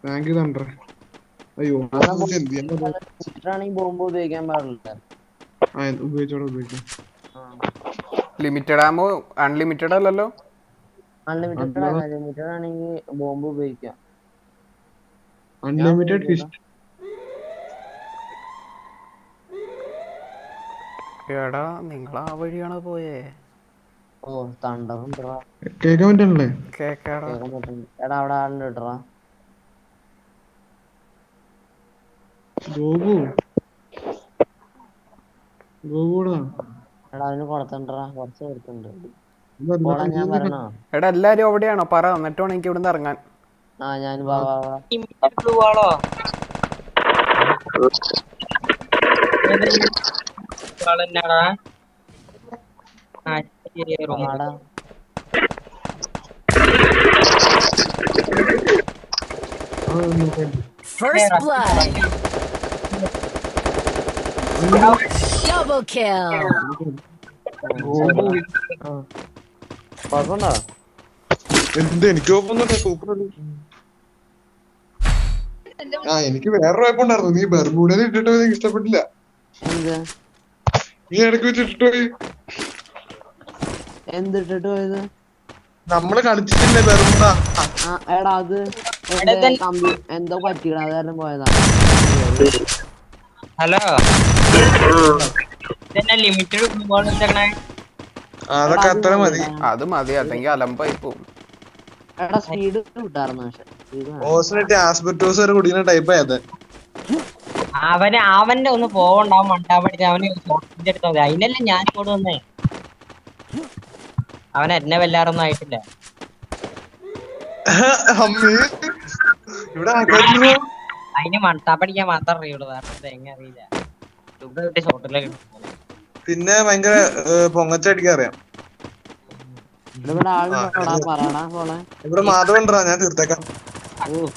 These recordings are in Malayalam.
താങ്ക് യു തണ്ടർ അയ്യോ അതാ ഇത് എന്ത് ചെയ്യാൻ പറ്റും? ഇട്ടാണെങ്കിൽ ബോംബ് ഉപയോഗിക്കാൻ പാടില്ല ആ ഉപയോഗിച്ചോടെ ഉപയോഗിക്കാം ലിമിറ്റഡ് ആമോ അൺലിമിറ്റഡ് അല്ലല്ലോ അൺലിമിറ്റഡ് ആണ് ലിമിറ്റഡ് ആണെങ്കിൽ ബോംബ് ഉപയോഗിക്കാം അൺലിമിറ്റഡ് ഫിഷ് എടാ നിങ്ങൾ ആ വഴിയാണ് പോയേ ഓ തണ്ടറും ഇടറാ കേൾക്കാൻ പറ്റണല്ലേ കേക്കാടാ കേൾക്കാൻ പറ്റുന്നുണ്ട് എടാ അവിടെ ആളുണ്ട് ഇടറാ ഗോപു ഗോപുടാ എടാ അതിന് കൊടുത്തണ്ടറാ കുറച്ച് കൊടുത്തുണ്ട് പോടാ ഞാൻ വരണോ എടാ എല്ലാരും അവിടെയാണോ പറ എന്നിട്ട് വേണം എനിക്ക് ഇവിടുന്ന് ഇറങ്ങാൻ ആ ഞാൻ വാ വാ വാ ആളോ ആളെന്നാടാ ആ ശരി റൂം ആടാ First blood. Double kill. കുഴപ്പമുണ്ടോ എന്ത് എനിക്ക് കുഴപ്പമൊന്നുമില്ല സൂപ്പർ ആ എനിക്ക് വേറെ കുഴപ്പമുണ്ടായിരുന്നു നീ ബർമൂഡയിൽ ഇട്ടിട്ട് പോയത് എനിക്ക് ഇഷ്ടപ്പെട്ടില്ല എന്ത് നീ ഇടയ്ക്ക് വെച്ച് ഇട്ടിട്ട് പോയി എന്തിട്ടിട്ട് പോയത് നമ്മള് കളിച്ചിട്ടില്ലേ ബർമൂഡ ആ എടാ അത് എന്റെ കമ്പി എന്തോ പറ്റിക്കണ അത് കാരണം പോയതാ ഹലോ ഇതെന്നാ ലിമിറ്റഡ് ഫുട്ബോൾ വെച്ചേക്കണേ അതൊക്കെ അത്ര മതി അത് മതി അല്ലെങ്കിൽ അലമ്പായി പോവും എടാ സ്പീഡ് കിട്ടാറുന്നു പക്ഷെ speed വേണം. ഓസിനിട്ട് ആസ്പെറ്റോസ് വരെ കുടിക്കുന്ന ടൈപ്പ് ആയത് അവന് അവന്റെ ഒന്ന് പോവണ്ട അവൻ മണ്ടാ പഠിച്ച അവന് ഷോട്ടിന്റെ അടുത്ത് മതി അതിനല്ലേ ഞാൻ ഇങ്ങോട്ട് വന്നേ അവൻ എന്നെ വല്ലാറൊന്നും ആയിട്ടില്ല അമ്മേ ഇവിടെ ആൾക്കാരുണ്ടോ? അതിന് മണ്ടാ പഠിക്കാൻ മാത്രം അറിയുള്ളൂ വേറെ എങ്ങനെ അറിയില്ല സുഖമായിട്ട് ഷോട്ടിലേക്ക് പിന്നെ ഭയങ്കര ഏഹ്, പൊങ്ങച്ചടിക്കാൻ അറിയാം ഇവിടെ ഇവിടെ ആളുണ്ടോടാ പറയടാ പോളെ ഇവിടെ മാധവൻ ഉണ്ടോ ഞാൻ തീർത്തേക്കാം ഓ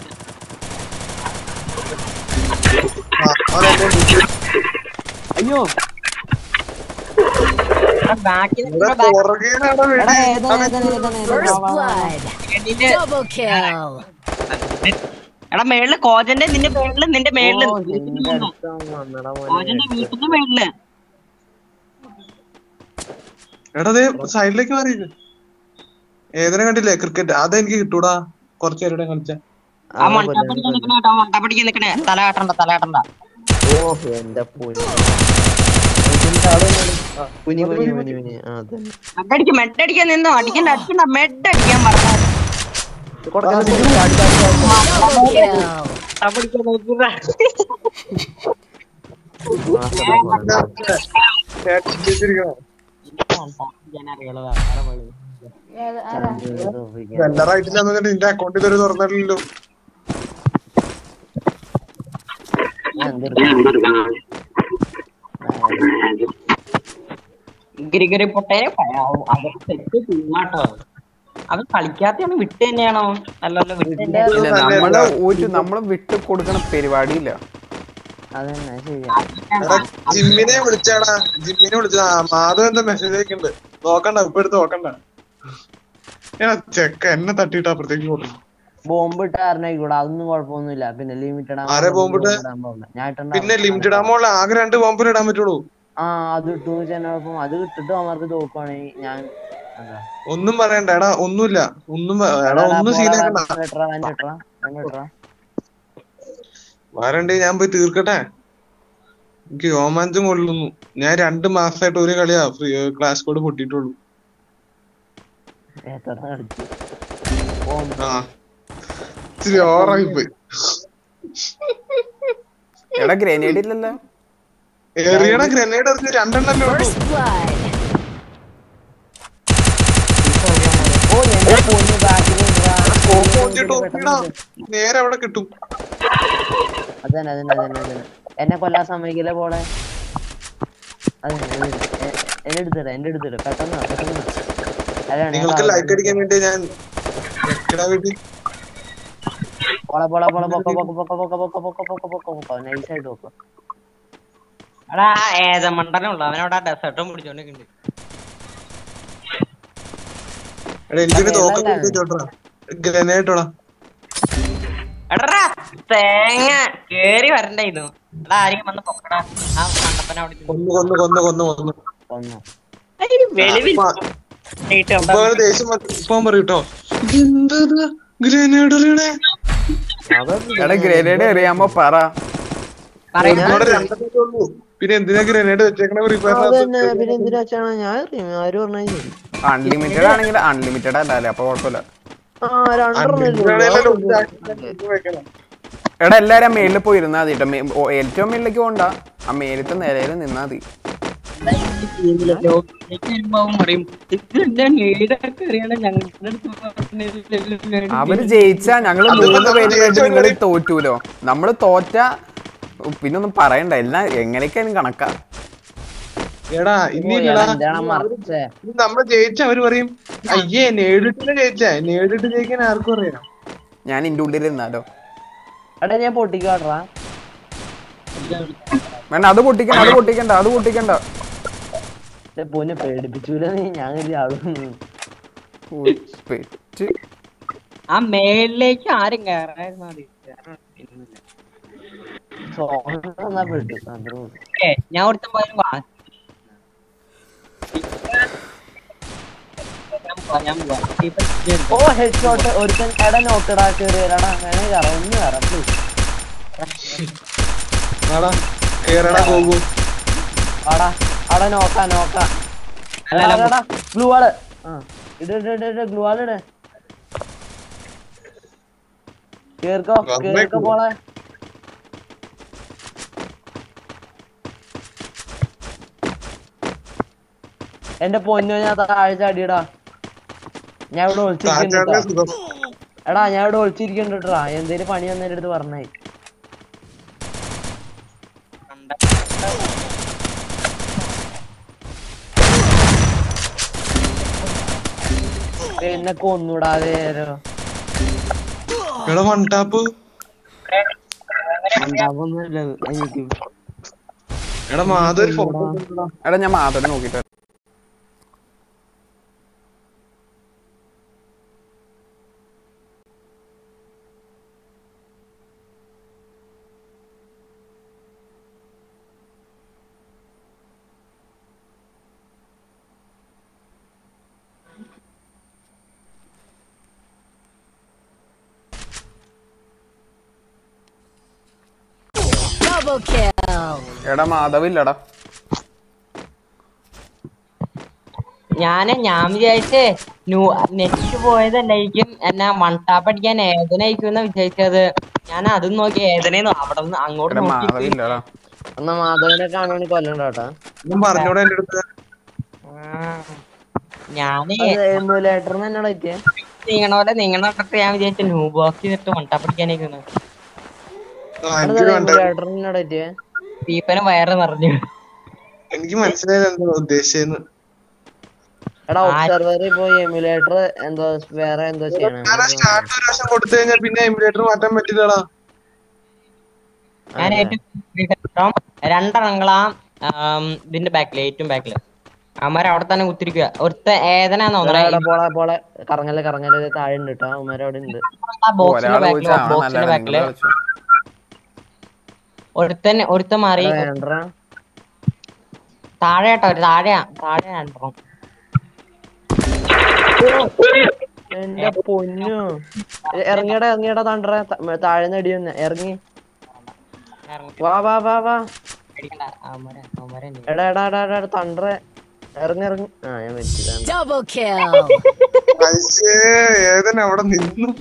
ആ, അവൻ എന്നെ വിളിച്ചു. അയ്യോ ബാക്കി ഇവിടെ പുറകേനാണ് എടാ വെടി. ഏതാണ് ഏതാണ് ഏതാണ് ഏതാണ് First വാ, വാ, വാ. blood. Double kill. എടാ മേളില് കോജന്റെ നിന്റെ മേളില് നിന്റെ മേളില് ഓ, വീട്ടിന്റെ നിന്റെ മുകളില്. അടുത്ത് വന്നെടാ മോനെ. കോജന്റെ വീട്ടിന്റെ മേളില് എടാ ദേ സൈഡിലേക്ക് മാറിയില്ല ഏതിനെ കണ്ടില്ലേ ക്രിക്കറ്റ് അതെനിക്ക് കിട്ടൂടാ കുറച്ചു നേരം കളിച്ച ആ മണ്ടാ പഠിക്കാൻ നിക്കണേ കേട്ടോ മണ്ടാ പഠിക്കാൻ നിക്കണേ തല കാട്ടണ്ട തല കാട്ടണ്ട ഓ എന്റെ പൊന്നു ഇതിന്റെ ആള് വന്നോളൂ. ആ, കുനി കുനി കുനി കുനി ആ അതന്നെ മെഡടിക്കാൻ മെഡടിക്കാൻ നിന്നോ അടിക്കണ്ട അടിക്കണ്ട മെഡടിക്കാൻ പറഞ്ഞു കൊടുക്കാൻ പറ്റില്ല. അടുത്ത ആൾക്ക് കൊടുക്കാം. Double kill. പഠിക്കാൻ നോക്കുക ആ, സ്ഥലം പോലെ. ഞാൻ അറിയുള്ളൂ വേറെ പണി ചന്ദ്രൻ തോപ്പിക്കാൻ. എല്ലാറായിട്ടില്ല നിന്റെ അക്കൗണ്ടിൽ ഒരു തുറന്നില്ലല്ലോ ഞാൻ എന്തെടുക്കും? ഗിരിഗിരി പൊട്ടേനെ പറയാവൂ അതൊക്കെ തെറ്റ് ടീമാട്ടോ അത് കളിക്കാത്തയാണ് വിട്ട് തന്നെയാണോ അല്ലല്ലോ വിട്ട് തന്നെ ഇല്ല നമ്മള് ഒരു നമ്മള് വിട്ട് കൊടുക്കണ പരിപാടിയില്ല അതന്നെ ശരിയാ എടാ ജിമ്മിനെ വിളിച്ചാടാ ജിമ്മിനെ വിളിച്ചാ മാധവ് എന്താ മെസ്സേജ് അയക്കണ്ട് നോക്കണ്ട ഇപ്പൊ എടുത്ത് നോക്കണ്ട ഏടാ ചെക്ക എന്നെ തട്ടിയിട്ട് അപ്പുറത്തേക്ക് കൊടുക്കും ബോംബ് ഇട്ട കാരണം ഇവിടെ അതൊന്നും കുഴപ്പമൊന്നുമില്ല പിന്നെ ലിമിറ്റഡ് ആരെ bomb ഇട്ടെ? ഞാൻ ഇട്ടുണ്ടാവും. പിന്നെ ലിമിറ്റഡ് ആകുമ്പോൾ ആകെ രണ്ട് ബോംബിൽ ഇടാൻ പറ്റുള്ളൂ ആ അത് ഇട്ടു ചെന്നപ്പം അത് ഇട്ടിട്ട് അവന്മാർക്ക് തോക്കുവാണെങ്കിൽ ഞാൻ എന്താ ഒന്നും പറയണ്ട എടാ ഒന്നുമില്ല ഒന്നും വ- എടാ ഒന്നും സീനാക്കണ്ട ഇട്ടറാ എന്റെ ഇട്ടറാ എന്റെ ഇട്ടറാ വരണ്ടേ ഞാൻ പോയി തീർക്കട്ടെ എനിക്ക് രോമാഞ്ചം കൊള്ളുന്നു ഞാൻ രണ്ട് മാസമായിട്ട് ഒരു കളിയാ ഫ്രീ ക്ലാസ് കോഡ് പൊട്ടിയിട്ടുള്ളൂ എത്ര കളിച്ചു ബോംബ് ആ ഇച്ചിരി ഓവറായി പോയി എടാ ഗ്രനേഡ് ഇല്ലല്ലോ എറിയണ ഗ്രനേഡ് എറിഞ്ഞ് രണ്ടെണ്ണല്ലേ ഉള്ളൂ First blood. ഓ എന്റെ പൊന്ന് ബാക്കിൽ കോപ്പ് നോക്കിയിട്ട് നോക്കിയിടാ നേരെ അവിടെ കിട്ടും അതന്നെ അതന്നെ അതന്നെ അതന്നെ എന്നെ കൊല്ലാൻ സമ്മതിക്കില്ല പോളെ അതന്നെ അതന്നെ. എ- എന്നെ എടുത്തിട എന്റെ എടുത്തിട പെട്ടെന്ന് വാ, പെട്ടെന്ന് വാ. അതാണ് ഞാൻ നിങ്ങൾക്ക് പറഞ്ഞത്. ലൈക്ക് അടിക്കാൻ വേണ്ടി ഞാൻ വെക്കടാ വേണ്ടി പോളെ പോളെ പോളെ പൊക്ക പൊക്ക പൊക്ക പൊക്ക പൊക്ക പൊക്ക പൊക്ക പൊക്ക പൊക്ക നൈസായിട്ട് പൊക്ക എടാ ഏതമണ്ടനുള്ളു അവനവിടെ ഡെസേർട്ടും പിടിച്ചോണ്ടിരിക്കുന്നുണ്ട് എടാ എനിക്കൊരു അതെ, തോക്കൊക്കെ അല്ല. എടുത്ത് ചോട്ടാ ഗ്രനേഡ് ഇട്ടോടാ എടാ തേങ്ങ കേറി വരണ്ടായിരുന്നു എടാ ആരെങ്കിലും വന്ന് പൊക്കടാ ആ കണ്ടപ്പന അവിടെ ഇരുന്ന്. കൊന്നു കൊന്നു കൊന്നു കൊന്നു കൊന്നു ഒന്നു അതിന് വെളിവിൽ ഇപ്പൊ ഇട്ട് ഇപ്പൊ അവന് ദേഷ്യം വന്ന് ഇപ്പൊ അവൻ പറയും കേട്ടോ എന്താ ഗ്രനേഡ് എറിയണേ എടാ ഗ്രേനേഡ് എറിയാമോ പറ പറയുന്ന ഇവിടെ രണ്ടെണ്ണേ ഉള്ളൂ പിന്നെ എന്തിനാ ഗ്രനേഡ് വെച്ചേക്കണ ഫ്രീ അതന്നെ പിന്നെ ഫയറിനകത്ത് എന്തിനാ വെച്ചാണ് ഞാൻ അറിയും ആര് പറഞ്ഞാൽ ശരി അൺലിമിറ്റഡ് ആണെങ്കിൽ അൺലിമിറ്റഡ് അല്ലല്ലേ അപ്പൊ കുഴപ്പമില്ല ആ രണ്ടെണ്ണം അൺലിമിറ്റഡ് ആണേലും വെക്കണം എടാ എല്ലാരും ആ മേളിൽ പോയി ഇരുന്നാ മതി ട്ടോ. മേ- ഓ, ഏറ്റവും മേളിലേക്ക് പോണ്ട ആ മേലത്തെ നിലയിൽ നിന്നാ മതി പറയും ഇതെന്താ നേടൊക്കെ അറിയണം ഞങ്ങളുടെ അടുത്ത് പറഞ്ഞില്ല. അവര് ജയിച്ചാ ഞങ്ങള് അത് മൂന്ന് നമ്മള് പേര് ജയിച്ച നിങ്ങൾ കളി- തോറ്റൂലോ നമ്മള് തോറ്റ പിന്നെ ഒന്നും പറയണ്ട എല്ലാം എങ്ങനെയൊക്കെയാണ് കണക്കാ എടാ ഇനി ഇല്ലടാ എന്താണ് മറച്ചേ ഇനി നമ്മള് ജയിച്ച അവര് പറയും അയ്യേ നേടിട്ടില്ല ജയിച്ചേ നേടിട്ട് ജയിക്കാൻ ആർക്കും അറിയാം ഞാൻ ഇന്റെ ഉള്ളിൽ ഇരുന്നാലോ എടാ ഞാൻ പൊട്ടിക്കാട്രാ വേണ്ട അത് പൊട്ടിക്കണ്ട അത് പൊട്ടിക്കണ്ട അത് പൊട്ടിക്കണ്ട പൊന്നെ പേടിപ്പിച്ചൂല നീ ഞാൻ കരുതി ആളും ഉയ്, പെറ്റ്. ആ മേളിലേക്ക് ആരും കയറായിരുന്നു മതി എന്നാ പെട്ടു അത്രേ ഉള്ളൂ. ഏ, ഞാൻ ഒരുത്തൻ പോയാലും വാ ഞാൻ പോവാം, ഞാൻ പോവാം. ഇപ്പൊ ഇത് എടുത്തോ. ഓ ഹെഡ് ഷോട്ട് ഒരുത്തൻ എടാ നോക്കടാ കേറി വരാടാ വേണേ കയറാം ഒന്ന് കയറാം പ്ലീസ് ആടാ കേറടാ പോകും ആടാ അവിടെ നോക്കാ നോക്കാ അല്ല, അല്ല, ഗ്ലൂ വാള് ആ ഇട് ഇട് ഇട് ഇട് ഗ്ലൂ വാള് ഇട് കേറിക്കോ വന്നേ കേറിക്കോ glue. പോളെ എന്റെ പൊന്നു ഞാൻ താഴെ ചാടിയടാ ഞാൻ ഇവിടെ ഒളിച്ചിരിക്കുന്നുണ്ട് താറ്റാടെ സുഖം എടാ ഞാൻ ഇവിടെ ഒളിച്ചിരിക്കുന്നുണ്ടാ എന്തേലും പണി വന്നതിന്റെ അടുത്ത് പറഞ്ഞേ എന്നെ കൊന്നൂടാതെ എടാ വൺ ടാപ്പ് ഉണ്ടാവുന്നില്ല എനിക്ക് എടാ മാധവ ഫോട്ടോ എടാ ഞാൻ മാധവനെ നോക്കിട്ട് വരാം. Double kill. എടാ മാധവില്ലടാ ഞാന് ഞാൻ വിചാരിച്ചേ നെറ്റ് പോയതല്ലായിരിക്കും എന്നെ വൺ ടാപ്പ് അടിക്കാൻ ഏതനായിരിക്കും എന്നാ വിചാരിച്ചത് ഞാൻ അതും നോക്കി ഏതനേന്ന് അവിടെ നിന്ന് അങ്ങോട്ട് എടാ നോക്കി മാധവില്ലടാ എന്നാ മാധവനെ കാണുവാണ് കൊല്ലണ്ടാട്ടാ ഞാൻ പറഞ്ഞോടെ എന്റെ അടുത്ത് ഞാന് എമുലേറ്ററിന് എന്നോട് പറ്റിയ നീങ്ങണ പോലെ നീങ്ങണ തൊട്ടിട്ട് ഞാൻ വിചാരിച്ചു ന്യൂ ബോക്സ് ചെയ്തിട്ട് വൺ ടാപ്പ് അടിക്കാനായിരിക്കുന്നു ആ, എനിക്ക് വേണ്ട എമുലേറ്ററിന് എന്നോട് പറ്റിയ തീപ്പനും വയറ് നിറഞ്ഞു എനിക്ക് മനസ്സിലായത് എന്താ ഉദ്ദേശിച്ചെന്ന് എടാ ഒബ്സർവറിൽ പോയി എമുലേറ്റർ എന്തോ വേറെ എന്തോ ചെയ്യണം ഞാൻ ആ സ്റ്റാർട്ട് ഒരു പ്രാവശ്യം കൊടുത്തു കഴിഞ്ഞാൽ പിന്നെ എമുലേറ്റർ മാറ്റാൻ പറ്റില്ലടാ ഞാൻ ഏറ്റവും രണ്ടെണ്ണങ്ങളാ ഇതിന്റെ ബാക്കില് ഏറ്റവും ബാക്കില് അവന്മാർ അവിടെ തന്നെ കുത്തിരിക്കുക ഒരുത്ത ഏതനാന്ന് എടാ, എടാ, തോന്നുന്നു പോളെ പോളെ കറങ്ങല് കറങ്ങല് ഇത് താഴെ ഉണ്ട് കേട്ടോ അവന്മാരെ അവിടെ ഉണ്ട് ആ ബോക്സിന്റെ ഒരാൾ ബാക്കില് ചോദിച്ചാൽ ബോക്സിന്റെ നല്ല ബാക്കില് നിങ്ങൾ കളിച്ചു ഒരുത്തൻ ഒരുത്തൻ മാറി എടാ, വേണ്ടടാ. താഴെ കേട്ടോ ഒരു താഴെയാ താഴെ രണ്ടെണ്ണം എന്റെ പൊന്നു എ- ഇറങ്ങിയടാ ഇറങ്ങിയടാ തണ്ടറ താഴെ നടി വന്ന് ഇറങ്ങി വാ വാ വാ വാ പേടിക്കണ്ട അവന്മാരെ അവന്മാരെ എന്നെ- എടാ എടാ എടാ എടാ തണ്ടറ ഇറങ്ങി ഇറങ്ങി ആ ഞാൻ വെച്ചിട്ടാണ് Double kill. അയ്യേ ഏതന അവിടെ നിന്നു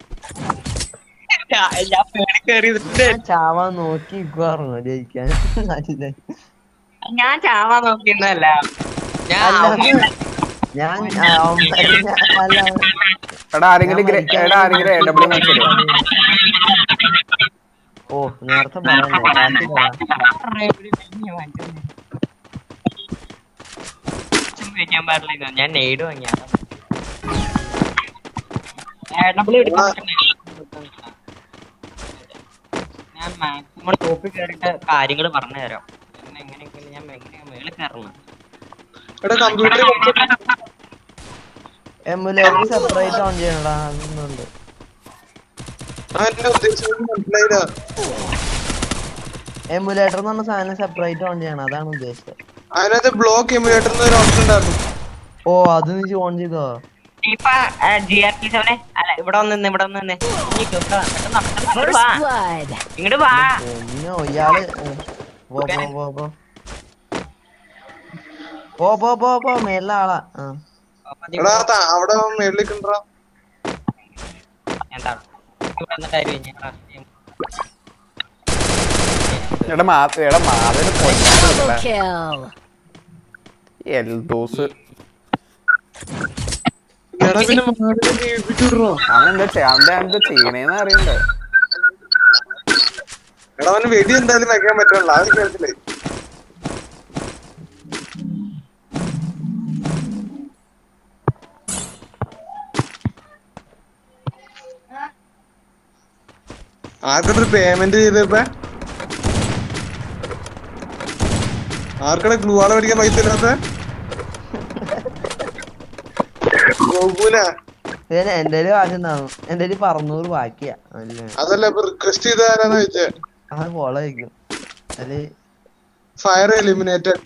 ഞാൻ ഞാൻ പേടി കയറി ഇരുന്നിട്ട് ഞാൻ ചാവാൻ നോക്കി നിക്കുവായിരുന്നു ജയിക്കാൻ നല്ല. ഞാൻ ചാവാൻ നോക്കിയിരുന്നല്ല ഞാൻ അല്ല, അവന്മാരെ- ഞാൻ ആ, അവന്മാരെ ഞാൻ അല്ല, എടാ ആരെങ്കിലും ഗ്രേ- എടാ ആരെങ്കിലും എ ഡബ്ല്യൂ മനസ്സിലോ ഓ നേരത്തെ പറയണ്ടേ കാത്തില്ലടാ. വെക്കാൻ പാടില്ല ഞാൻ നെയ്ഡ് വാങ്ങിയ ഞാൻ മാക്സിമം ടോപ്പിൽ കയറിയിട്ട് കാര്യങ്ങൾ പറഞ്ഞു തരാം പിന്നെ എങ്ങനെയൊക്കെയാണ് ഞാൻ എങ്ങനെയാ മേളിൽ കയറുന്നത് എടാ കമ്പ്യൂട്ടർ എമുലേറ്റർ സെപ്പറേറ്റ് ഓൺ ചെയ്യണടാ അതൊന്നുണ്ട് ആ എന്നെ ഉദ്ദേശിച്ചത് മനസ്സിലായില്ല എമുലേറ്റർ എന്ന് പറഞ്ഞ സാധനം സെപ്പറേറ്റ് ഓൺ ചെയ്യണം അതാണ് ഉദ്ദേശിച്ചത് അതിനകത്ത് ബ്ലോക്ക് എമുലേറ്റർ എന്നൊരു ഓപ്ഷൻ ഉണ്ടായിരുന്നു ഓ അത് നീ ഓൺ ചെയ്തോ ഇപ്പൊ ജി ആർ ടി സെവനെ അല്ല ഇവിടെ ഒന്ന് നിന്ന് ഇവിടെ ഒന്ന് നിന്ന് ഇനി കേൾക്കാം. പെട്ടെന്ന് വാ, പെട്ടെന്ന് First വാ blood. ഇങ്ങോട്ട് വാ പൊന്നോ ഇയാള് ഏ, പോ പോ പോ പോ പോ പോ പോ പോ മേളിലെ ആളാ ആ എടാ ത- അവിടെ മേളിലേക്ക് ഉണ്ടാ എന്താണ് ഇവിടെ വന്നിട്ട് ആരും ഞാൻ എടാ മാ എടാ മാതയുടെ Double kill. എൽദോസ് എടാ പിന്നെ മാറിനെ ജീവിപ്പിച്ചുവിടറോ അവൻ എന്താ ചെയ്യാ അവന്റെ എന്താ ചെയ്യണേന്ന് അറിയണ്ടേ എടാ അവന് വെടി എന്തായാലും വെക്കാൻ പറ്റില്ല അവന് കേട്ടില്ലേ ആർക്കടൊരു പേയ്മെന്റ് ചെയ്തപ്പ ആർക്കടെ ഗ്ലൂ ആളെ മേടിക്കാൻ പൈസ ഇല്ലാത്ത ഗോകുല പിന്നെ എന്റെ കയ്യില് കാശ് ഉണ്ടാവും എന്റെ കയ്യില് പറന്നൂറ് ബാക്കിയാ അല്ല അതല്ല ഇപ്പൊ റിക്വസ്റ്റ് ചെയ്ത ആരാന്ന് ചോദിച്ചേ അത് ഫോളോ വയ്ക്കും അതില് ഫയർ എലിമിനേറ്റഡ്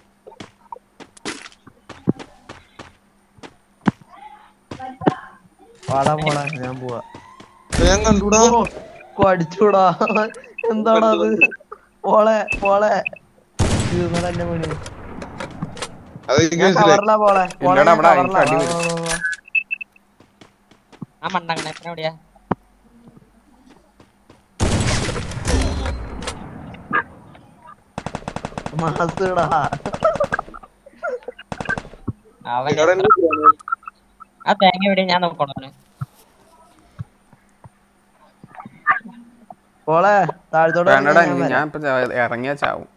വാടാ പോടാ ഞാൻ പോവാ ഞാൻ കണ്ടുകൂടാ അടിച്ചൂടാ എന്താടാ അത് പോളെ പോളെ തീർന്നടാ എന്റെ പണി അത് എനിക്ക് ഞാൻ മനസ്സിലായി കവറിലാ പോളെ പോളെ ഇല്ലടാ, ഞാൻ ഇവിടെ കവറിലാ. അടി വാ, വരും. വാ, വാ, വാ. ആ മണ്ടങ്ങനെ എവിടെയാ മാസ്ടാ അവൻ ഇവിടെ എന്ത് ചെയ്യാനാ? ആ തേങ്ങ എവിടെയാ ഞാൻ നോക്കണം പോളെ താഴത്തോട്ട് വേണ്ടടാ ഇറങ്ങി ഞാൻ ഞാൻ വരാം. ഇപ്പൊ ചാ- ഇറങ്ങിയാ ചാവും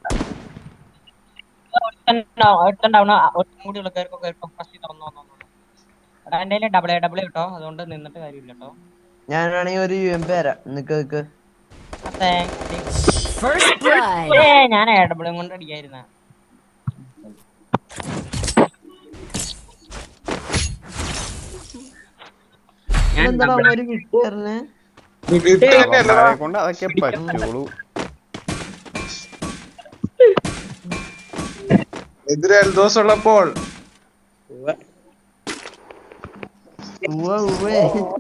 ഒട്ടുണ്ടാവണ ഒട്ടും കൂടി ഉള്ള കയറിക്കോ കയറിക്കോ ഫസ്റ്റ് തുറന്നു വന്നു എടാ എന്റെ കയ്യില് ഡബിൾ എ ഡബിൾ കിട്ടോ അതുകൊണ്ട് നിന്നിട്ട് കാര്യമില്ല കേട്ടോ ഞാനാണെങ്കിൽ ഒരു യു എം പി തരാം നിക്ക് നിക്ക് ആ തേങ്ങ First blood. ഏ ഞാൻ എ ഡബിളും കൊണ്ട് അടിക്കായിരുന്ന ഞാൻ എന്താടാ അവന്മാര് വിട്ടുതരണേ വീട്ടിൽ തന്നെയല്ലടാ അവന്മാരെ കൊണ്ട് അതൊക്കെ പറ്റുള്ളൂ എതിരെ എൽദോസ് ഉള്ളപ്പോൾ ഉവ്വ ഉവ്വേ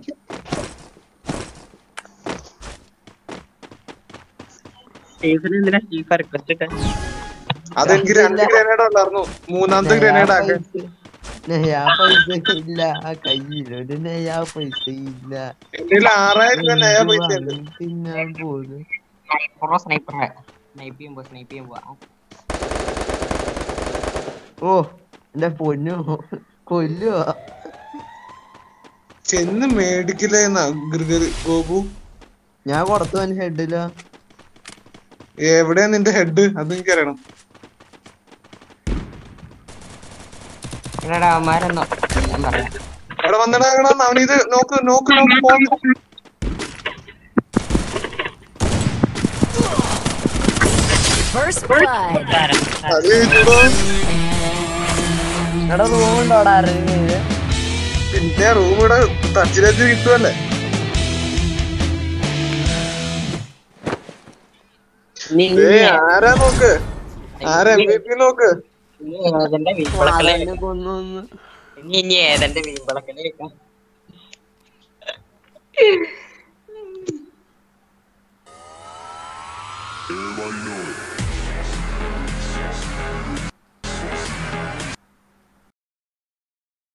സ്റ്റീഫൻ എന്തിനാ സ്റ്റീഫ റിക്വസ്റ്റ് ഇട്ടേ അതെനിക്ക് രണ്ട് ഗ്രനേഡ് ഉണ്ടായിരുന്നു മൂന്നാമത്തെ ഗ്രനേഡ് ആകെ നെയ്യാ പൈസ ഇല്ല ആ കയ്യിൽ ഒരു നെയ്യാ പൈസ ഇല്ല എന്റെ കയ്യിൽ ആറായിരം രൂപ നയ പൈസ ഉണ്ട് തിന്നാൻ പോലും സ്നൈപ്പറോ സ്നൈപ്പർ സ്നൈപ്പ് ചെയ്യുമ്പോ സ്നൈപ്പ് ചെയ്യുമ്പോ ഓ എന്റെ പൊന്നു കൊല്ലുവാ ചെന്ന് മേടിക്കില്ലേന്നാ ഗൃഗർ ഗോപു ഞാൻ കൊടുത്തു അവന് ഹെഡില എവിടെയാ നിന്റെ ഹെഡ് അത് എനിക്ക് അറിയണം എടാ അവന്മാരെന്നോ ഞാൻ പറയാം അവിടെ വന്നിടാ അവനിത് നോക്ക് നോക്ക് നോക്ക് പോന്ന്. First blood. അത് ജയിച്ചോ. എടാ റൂം ഉണ്ടോടാ അറിയുന്നത് പിന്നെ റൂം ഇവിടെ ടച്ചിലേക്ക് കിട്ടുമല്ലേ നീ ഏ ആരാ നോക്ക് ആരാ എം വി പി നോക്ക് ഏതെന്റെ വീമ്പളക്കല് അവനെ കൊന്നു കൊന്നു. ഇനി ഇനി ഏതെന്റെ വീമ്പളക്കല് കേൾക്കാം Everybody know it.